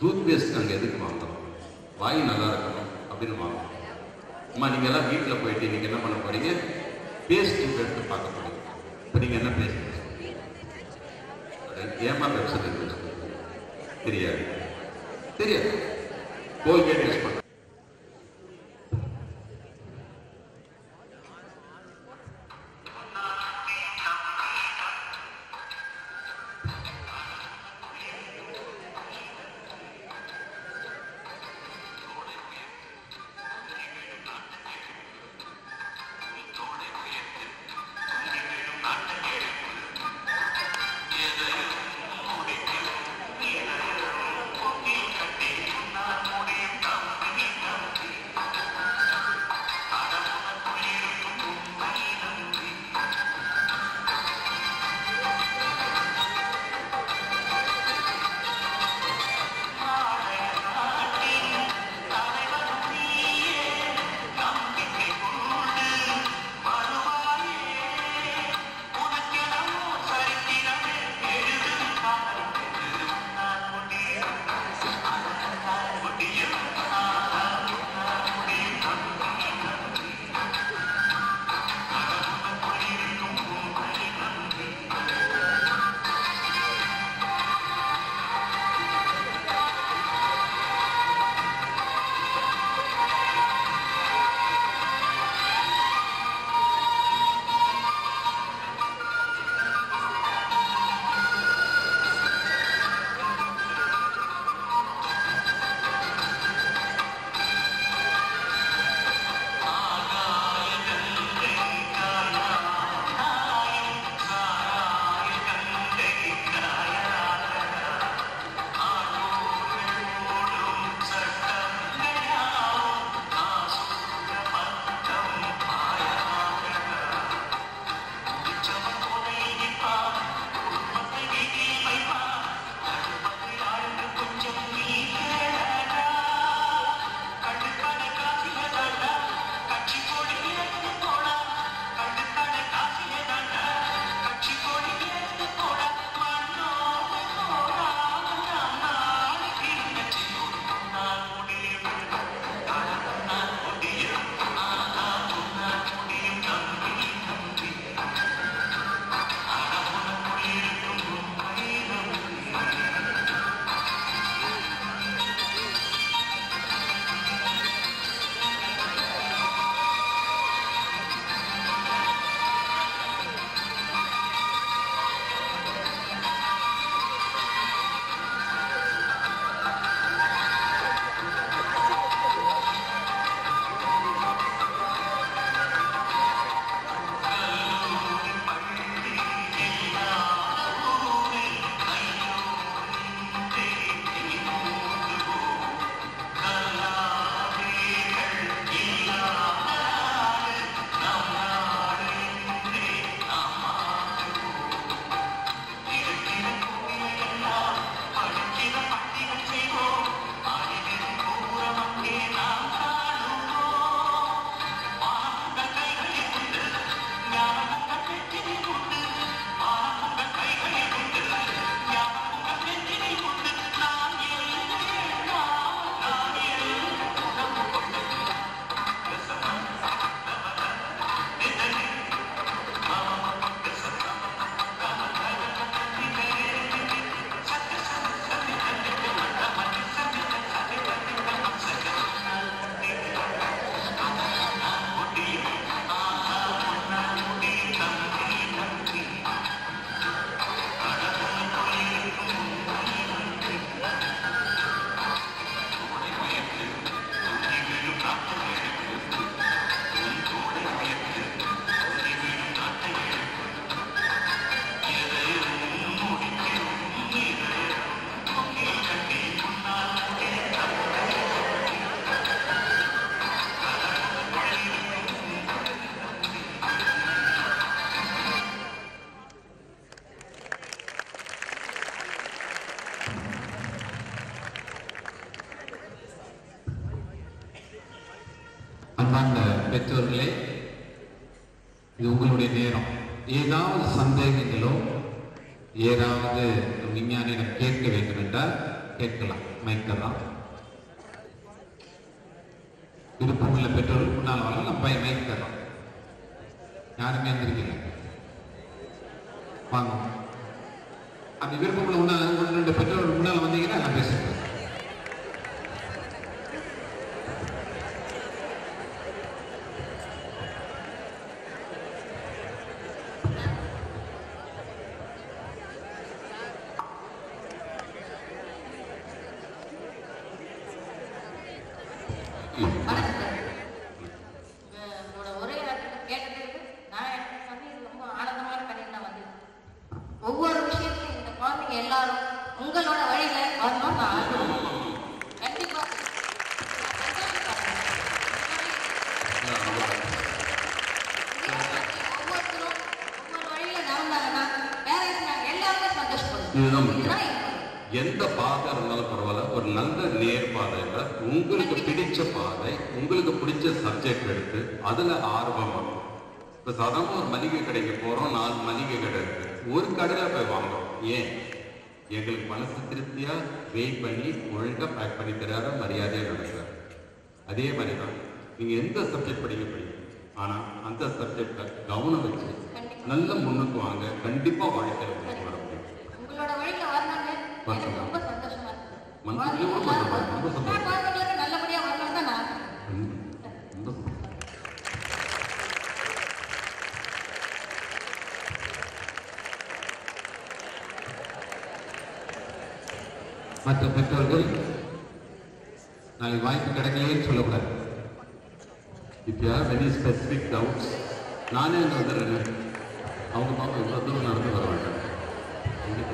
Tooth paste நாங்கள் எதுக்கு வாங்குறோம் வாய் நல்லா இருக்கணும் அப்படின்னு வாங்குறோம் அம்மா நீங்கள் எல்லாம் வீட்டில் போயிட்டு நீங்கள் என்ன பண்ண போறீங்க பேஸ்ட் எடுத்து பார்க்க போறீங்க இப்போ நீங்கள் என்ன பேஸ்ட் ஏமா வெப்சைட் யூஸ் தெரியாது தெரியாது கோல்கேட் யூஸ் பண்ண அன்பார்ந்த பெற்றோர்களே இது உங்களுடைய நேரம் ஏதாவது சந்தேகங்களோ ஏதாவது விஞ்ஞானியிடம் கேட்க வேண்டும் என்றால் கேட்கலாம் மைக் தரலாம் விருப்பம் உள்ள பெற்றோர்கள் முன்னால் வரலாம் நம்ம பையன் மைக் தரலாம் யாருமே எந்திரிக்கல வாங்க அப்படி விருப்பம் உள்ள முன்னால் ஒன்று ரெண்டு பெற்றோர்கள் முன்னால் வந்தீங்கன்னா நான் பேசுகிறேன் வணக்கம் சார். உங்க- உங்களோட உரையாடலை கேட்டதுக்கு நான் எனக்கு வந்து இது ரொம்ப ஆனந்தமான கதையில் தான் வந்தது. ஒவ்வொரு விஷயத்தையும் இந்த குழந்தைங்க எல்லாரும் உங்களோட வழியில வரணும் நான் ஆசைப்படுறேன். கண்டிப்பா நான் சந்தோஷப்படுறேன். இதே மாதிரி ஒவ்வொருத்தரும் ஒவ்வொரு வழியில நடந்தாங்கன்னா parents நாங்க எல்லாருமே சந்தோஷப்படுவோம். இதுதான் முக்கியம். இதுதான் எனக்கு. எந்த பாதை இருந்தாலும் பரவாயில்ல ஒரு நல்ல நேர் பாதையில உங்களுக்கு பிடிச்ச பாதை உங்களுக்கு பிடிச்ச சப்ஜெக்ட் எடுத்து அதுல ஆர்வமா இப்ப சாதாரண ஒரு மளிகை கடைக்கு போறோம் நாலு மளிகை கடை இருக்கு ஒரு கடையில போய் வாங்குறோம் ஏன் எங்களுக்கு மனசு திருப்தியா வெயிட் பண்ணி ஒழுங்கா பேக் பண்ணி தராத மரியாதையா நடக்கிறார் அதே மாதிரி தான் நீங்க எந்த சப்ஜெக்ட் படிக்க படிங்க ஆனா அந்த சப்ஜெக்ட கவனம் வச்சு நல்ல முன்னுக்கு வாங்க கண்டிப்பா வாழ்க்கையில முன்னுக்கு வர முடியும் உங்களோட வழியில வரணும்னு எனக்கு வரணும். ரொம்ப சந்தோஷமா இருக்கு. மனசுக்கு ரொம்ப சந்தோஷமா இருக்கு, ரொம்ப சந்தோஷம். நான் குழந்தைங்களுக்கு நல்லபடியா வரணும்னு தான் நான் ம். ரொம்ப சந்தோஷம். மற்ற பெற்றோர்கள் நாளைக்கு வாய்ப்பு கிடைக்கலையேன்னு சொல்லக்கூடாது if you have any specific doubts நானே அங்கே வந்துடுறேன் அவங்க பாப்பா இவ்வளோ தூரம் நடந்து வர வேண்டாம் கண்டிப்பா.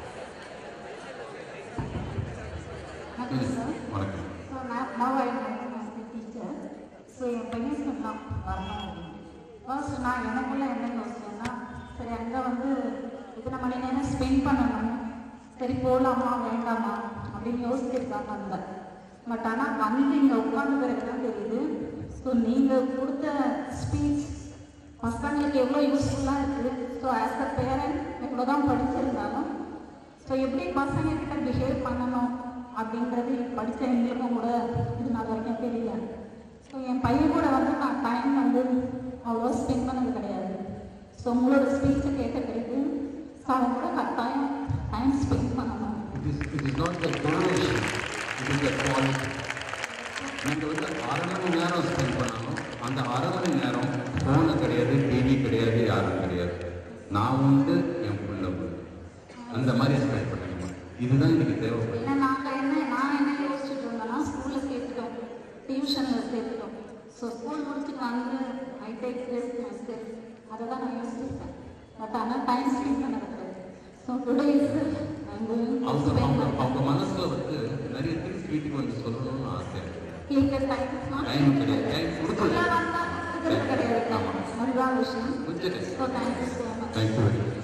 வணக்கம் சார் வணக்கம் ஸோ நான் மாவாய் டீச்சர் ஸோ என் பையன் சொன்னான் வரணும் அப்படின்னு ஃபர்ஸ்ட் நான் எனக்குள்ள என்ன யோசிச்சேன்னா சரி அங்கே வந்து இத்தனை மணி நேரம் ஸ்பெண்ட் பண்ணணும் சரி போகலாமா வேண்டாமா அப்படின்னு யோசிச்சிருக்காங்க அந்த பட் ஆனால் வந்து இங்கே உட்கார்ந்த பிறகு தான் தெரியுது ஸோ நீங்கள் கொடுத்த ஸ்பீச் பசங்களுக்கு எவ்வளோ யூஸ்ஃபுல்லாக இருக்குது ஸோ ஆஸ் அ பேரண்ட் எவ்வளோ தான் படிச்சிருந்தாலும் ஸோ எப்படி பசங்க கிட்ட பிஹேவ் பண்ணணும் அப்படின்றது படித்த எங்களுக்கும் கூட இது நாள் வரைக்கும் தெரியல ஸோ என் பையன் கூட வந்து நான் டைம் வந்து அவ்வளோ ஸ்பெண்ட் பண்ணது கிடையாது ஸோ உங்களோட ஸ்பீச்சை கேட்ட பிறகு ஸோ அவங்க கூட கட்டாயம் டைம் ஸ்பெண்ட் பண்ணணும் it is it is not the donation it is the quality நீங்கள் வந்து அரை மணி நேரம் ஸ்பெண்ட் பண்ணாலும் அந்த அரை மணி நேரம் ஃபோனு கிடையாது டிவி கிடையாது யாரும் கிடையாது நான் உண்டு என் புள்ள உண்டு அந்த மாதிரி ஸ்பெண்ட் பண்ணுங்க இதுதான் எனக்கு தேவைப்படுது இல்லை நாங்கள் என்ன நான் என்ன யோசிச்சுட்டு இருந்தேன்னா ஸ்கூலில் சேர்த்துட்டோம் டியூஷனில் சேர்த்துட்டோம் ஸோ ஸ்கூல் முடிச்சுட்டு வந்து I take rest myself அதை தான் நான் யோசிச்சிருக்கேன் பட் ஆனால் டைம் ஸ்பெண்ட் பண்ண கிடையாது ஸோ டுடே இஸ் அவங்க அவங்க அவங்க மனசுல வந்து நிறைய திங்ஸ் வீட்டுக்கு வந்து சொல்லணும்னு ஆசை இருக்கு. கிளிக்கர் டைம் டைம் கிடையாது டைம் கொடுத்தது கிடையாது ஆமா. அதுதான் விஷயம் கொஞ்சம் time so thank you so much thank you very much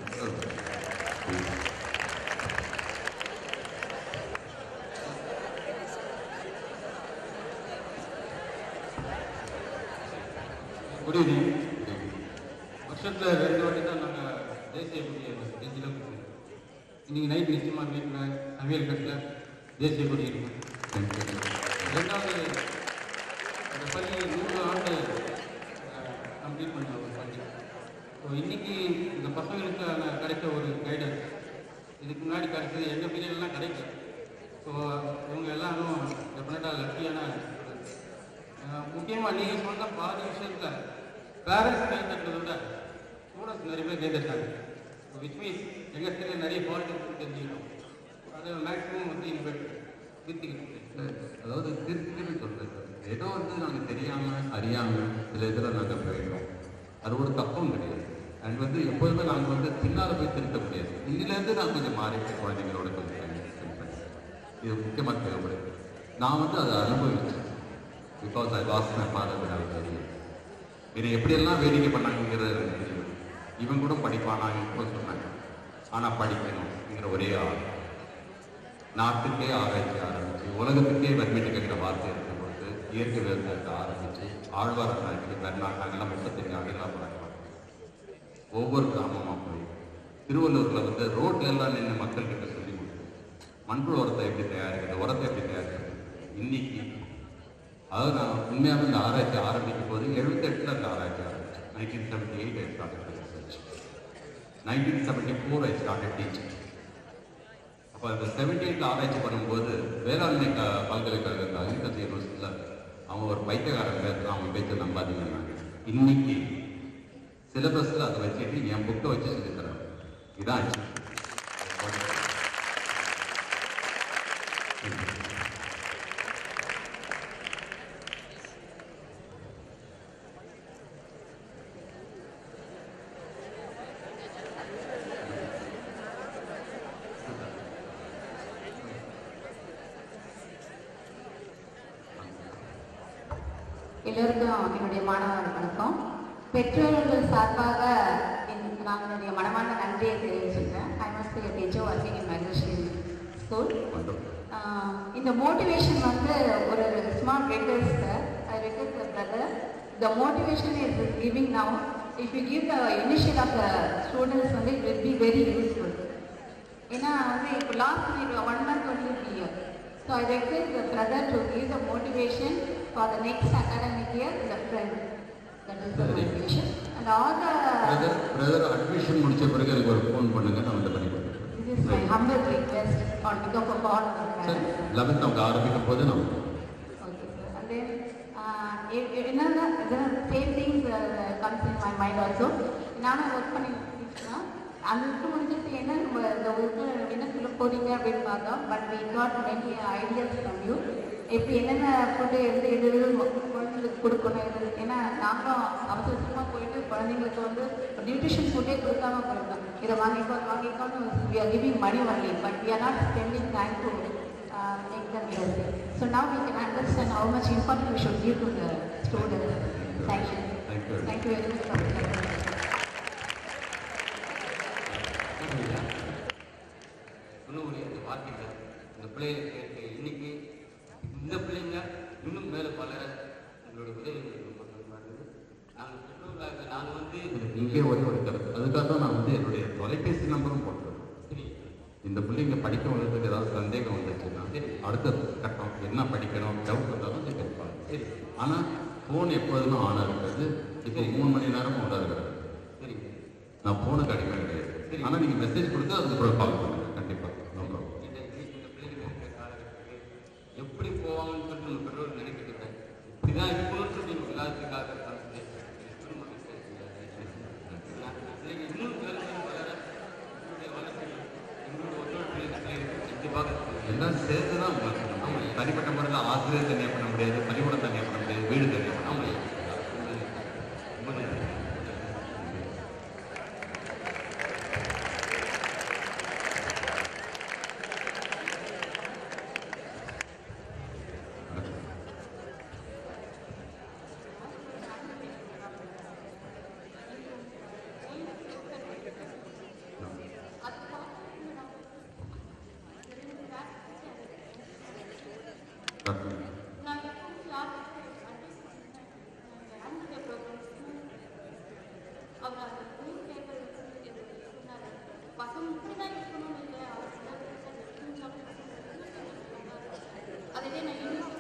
good evening வருஷத்தில் ரெண்டு வாட்டி தான் நாங்கள் தேசிய கொடியை நெஞ்சில் கொடுப்போம் இன்னைக்கு நைட் நிச்சயமாக வீட்டில் சமையல் கட்டில் தேசிய கொடி இருக்கும் ரெண்டாவது அந்த பள்ளி நூறு ஆண்டு கம்ப்ளீட் பண்ண ஒரு பள்ளி ஸோ இன்னைக்கு இந்த பசங்களுக்கான கிடைச்ச ஒரு கைடன்ஸ் இதுக்கு முன்னாடி கிடைச்சது எங்கள் பீரியட்லாம் கிடைக்கல ஸோ இவங்க எல்லாரும் டெஃபினட்டாக லக்கியான முக்கியமாக நீங்கள் சொன்ன பாதி விஷயத்தில் பேரண்ட்ஸ் கைத்தட்டதை விட ஸ்டூடெண்ட்ஸ் நிறைய பேர் கைத்தட்டாங்க விச் மீன்ஸ் எங்கள் சைடில் நிறைய பாலிட்டிக்ஸ் தெரிஞ்சுக்கணும் அதை மேக்ஸிமம் வந்து இன்வெர்ட் திருத்திக்கிட்டு அதாவது திருப்பி சொல்றது ஏதோ வந்து நாங்கள் தெரியாம அறியாம சில இதில் நாங்கள் போயிடுறோம் அது ஒரு தப்பும் கிடையாது அண்ட் வந்து எப்போதுமே நாங்கள் வந்து பின்னால் போய் திருத்த முடியாது இதுலேருந்து நான் கொஞ்சம் மாறிட்டு குழந்தைங்களோட கொஞ்சம் time spend பண்ணேன். இது முக்கியமாக தேவைப்படுது நான் வந்து அதை அனுபவிச்சேன் because I was my father தெரியும் என்னை எப்படியெல்லாம் வேடிக்கை பண்ணாங்கிறது எனக்கு தெரியும் இவன் கூட படிப்பானாங்க கூட சொன்னாங்க ஆனால் படிக்கணுங்கிற ஒரே ஆள் நாட்டுக்கே ஆராய்ச்சி ஆரம்பிச்சு உலகத்துக்கே வர்மீட்டு கேட்குற வார்த்தை இருக்கும் பொழுது இயற்கை விவசாயத்தை ஆரம்பிச்சு ஆழ்வார் ஆராய்ச்சி பெர்நாட் நாங்கெல்லாம் முப்பத்தஞ்சு ஆண்டுகளாக போராட்டம் ஒவ்வொரு கிராமமாக போய் திருவள்ளூரில் வந்து ரோட்ல எல்லாம் நின்று மக்கள்கிட்ட சொல்லி கொடுத்து மண்புழு உரத்தை எப்படி தயாரிக்கிறது உரத்தை எப்படி தயாரிக்கிறது இன்னைக்கு அதாவது நான் உண்மையாக இந்த ஆராய்ச்சி ஆரம்பிக்கும் போது எழுபத்தெட்டில் அந்த ஆராய்ச்சி ஆரம்பிச்சேன் nineteen seventy eight I started research nineteen seventy four I started teaching அப்போ அந்த செவன்டி எயிட்டில் ஆராய்ச்சி பண்ணும்போது வேளாண்மை க பல்கலைக்கழகத்தில் அக்ரிகல்ச்சர் யூனிவர்சிட்டியில் அவங்க ஒரு பைத்தியக்காரன் பேசுகிறான் அவங்க பேச்சு நம்பாதீங்கன்னா இன்னைக்கு சிலபஸில் அதை வச்சுட்டு என் புக்கை வச்சு சொல்லித் தரேன் இதான் ஆச்சு எல்லோருக்கும் என்னுடைய மாணவர் வணக்கம் பெற்றோர்கள் சார்பாக என்- நான் என்னுடைய மனமான நன்றியை தெரிவிச்சுக்கிறேன் I must be teacher working in மெட்ரிஷியன் ஸ்கூல் இந்த மோட்டிவேஷன் வந்து ஒரு small request I request the brother the motivation is giving now if you give the initial of the students வந்து it will be very useful ஏன்னா வந்து இப்போ last week one month only year so I request the brother to give the motivation for the next academic year the friend that is the motivation and all the brother brother admission முடிச்ச பிறகு எனக்கு ஒரு phone பண்ணுங்க நான் வந்து பண்ணி கொடுத்துருவேன் this is my humble request on because of all சரி லெவன்த் அவங்க ஆரம்பிக்கும் போது நான் Okay, sir. And then, uh, e- e- என்னன்னா the same things uh, comes in my mind also. நானும் ஒர்க் பண்ணிட்டுனா அந்த ஒர்க் முடிஞ்சிட்டு என்ன நம்ம இந்த ஒர்க்கு என்ன சொல்ல போறீங்க அப்படின்னு பார்த்தோம் but we got many ideas from you எப்படி என்னென்ன ஃபுட்டு எது எது எது குழந்தைங்களுக்கு கொடுக்கணும் எது ஏன்னா நாங்களும் அவசர அவசரமாக போயிட்டு குழந்தைங்களுக்கு வந்து நியூட்ரிஷன் ஃபுட்டே கொடுக்காம போயிருந்தோம் இதை வாங்கிக்கோ அதை வாங்கிக்கோன்னு we are giving money only but we are not spending time to uh, make them healthy. So now we can understand how much importance we should give to the students. Thank you. Thank you. Thank you very much for the சொல்லக்கூடிய இந்த வார்த்தைகள் இந்த பிள்ளைகளை கேட்டு இன்னைக்கு இந்த பிள்ளைங்க இன்னும் மேலே வளர உங்களோட உதவி எங்களுக்கு ரொம்ப நன்றாக நாங்கள் பெற்றோர்களாக நாங்கள் வந்து இங்கே ஒரே ஒரு கருத்து அதுக்காக தான் நான் வந்து என்னுடைய தொலைபேசி நம்பரும் போட்டேன் சரி இந்த பிள்ளைங்க படிக்க வந்ததுக்கு ஏதாவது சந்தேகம் வந்துச்சுன்னா அடுத்த கட்டம் என்ன படிக்கணும் டவுட் வந்தாலும் தான் கேட்பாங்க சரி ஆனால் ஃபோன் எப்போதுமே ஆனாக இருக்கிறது இப்போ மூணு மணி நேரம் ஆனாக இருக்கிறது சரி நான் ஃபோனுக்கு அடிமை கிடையாது ஆனால் நீங்கள் மெசேஜ் கொடுத்து அதுக்கப்புறம் கால் பண்ணுங்கள் கண்டிப்பாக நோ ப்ராப்ளம் இந்த இந்த பிள்ளைங்க இருக்கிற காலகட்டத்தில் எப்படி போவாங்கன்னு சொல்லிட்டு நம்ம பெற்றோர் நினைக்கிறது இல்லை. இப்படிதான் இருக்கணும்னு சொல்லி நம்ம எல்லாத்துக்காக இருக்காங்க திரும்ப பிள்ளைங்க இன்னும் மேலே வளர உங்களுடைய வளர்ச்சி எங்களோட ஒத்துழைப்பு இந்த பிள்ளைங்களுக்கு கண்டிப்பாக இருக்கும். எல்லாம் சேர்த்து தான் உங்களுக்கு நம்ம தனிப்பட்ட முறையில் ஆசிரியர் தனியாக பண்ண முடியாது பள்ளிக்கூடம் தனியாக பண்ண முடியாது வீடு தனியாக பண்ண ஆமாம் முடியாது ரொம்ப நன்றி அதுவே நான் யூனிவர்சிட்டி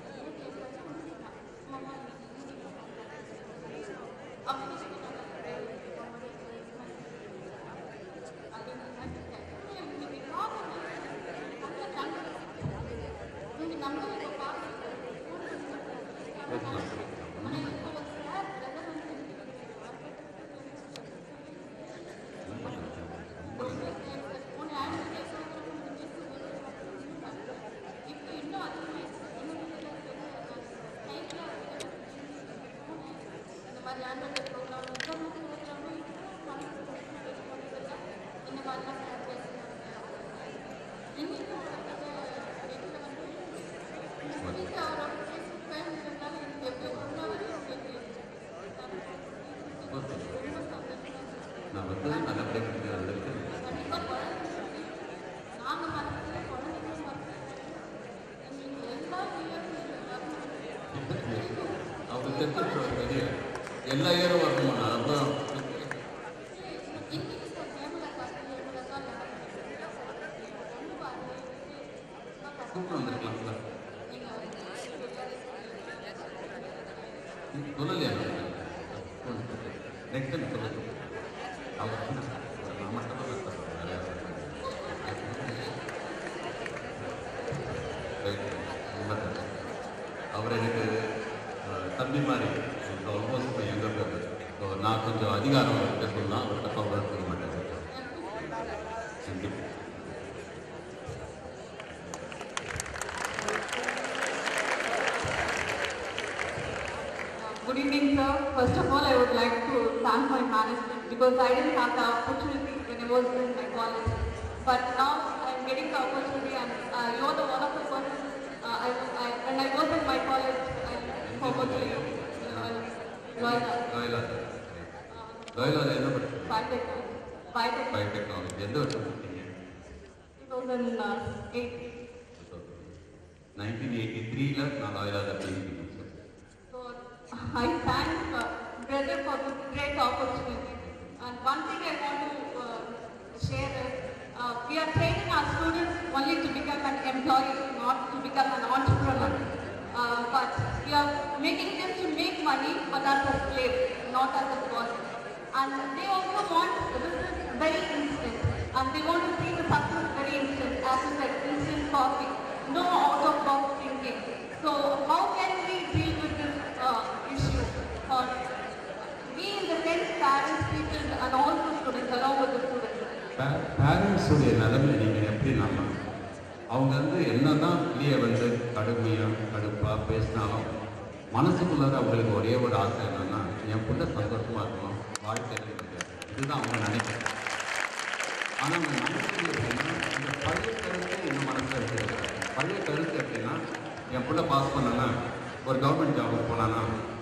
இப்போ இன்னும் அதிகமாக இந்த மாதிரி ஆன்வல் ப்ரோக்ராம் இந்த மாதிரிலாம் இன்னைக்கு வீட்டில் வந்து இன்னைக்கு அவரோட ஃபேஸ்புக் ஃபேமிலினால எனக்கு எப்படி ஒன்றா வரையும் ரொம்ப சந்தோஷம் நான் வந்து நல்லபடியாக படிக்க வந்திருக்கேன் கண்டிப்பாக குழந்தைங்க நாங்கள் மறக்கல குழந்தைங்களும் மறக்கல நீங்கள் எல்லா அவங்க தெரிஞ்சு வெளியே எல்லா இயரும் வரணுமா நான் அப்புறம் இன்னைக்கு சார் கேமரா காசு எவ்வளோ தான் ரொம்ப கூப்பிட்டு வந்திருக்கலாம்ல நீ சொல்லலையா நெக்ஸ்ட் டைம் சொல்லுங்க அவர் நான் மட்டும் தான் பேசுறேன். வேற யாரும் Right. ரொம்ப thanks. அவர் எனக்கு அஹ், தம்பி மாதிரி ஆல்மோஸ்ட் இப்போ எங்க பேர் ஸோ நான் கொஞ்சம் அதிகாரம் அவர்கிட்ட சொல்லலாம் அவர் தப்பாக வளர்த்துக்க மாட்டேன் கண்டிப்பாக Good evening, sir. First of all, I would like to thank my management because I didn't have the opportunity when I was in my college. But now I'm getting the opportunity and uh, you're the one of the persons uh, I, I, when I was in my college, I looked forward to you. Uh, Loyola. Loyola லோயலாவில் என்ன படிச்சீங்க Biotech. Biotech. Biotechnology எந்த வருஷம் படிச்சீங்க 2008. Nineteen eighty த்ரீல நான் லோயலாவில் PG முடிச்சேன் So I thank uh, brother for this great opportunity. And one thing I want to uh, share is uh, we are training our students only to become an employee, not to become an entrepreneur. Uh, but we are making them to make money, but as a slave, not as a boss. And they also want this is very instant, and they want to see the success very instant, as you said, instant coffee, no out of box thinking. So how can we deal with this uh, issue? Or we in the sense parents, teachers, and also students, along with the students. பேரண்ட்ஸுடைய நிலைமை நீங்கள் எப்படி நம்ம அவங்க வந்து என்னதான் வெளியே வந்து கடுமையாக கடுப்பாக பேசினாலும் மனசுக்குள்ளார அவங்களுக்கு ஒரே ஒரு ஆசை என்னன்னா என் பிள்ளை சந்தோஷமாக இருக்கணும் வாழ்க்கையில் இருக்காது இதுதான் அவங்க நினைக்கிறாங்க ஆனால் அவங்க நினைக்கிறது எப்படின்னா இந்த பழைய கருத்து இன்னும் மனசில் வச்சுருக்காங்க பழைய கருத்து எப்படின்னா என் பிள்ளை பாஸ் பண்ணனா ஒரு கவர்மெண்ட் ஜாபுக்கு போனானா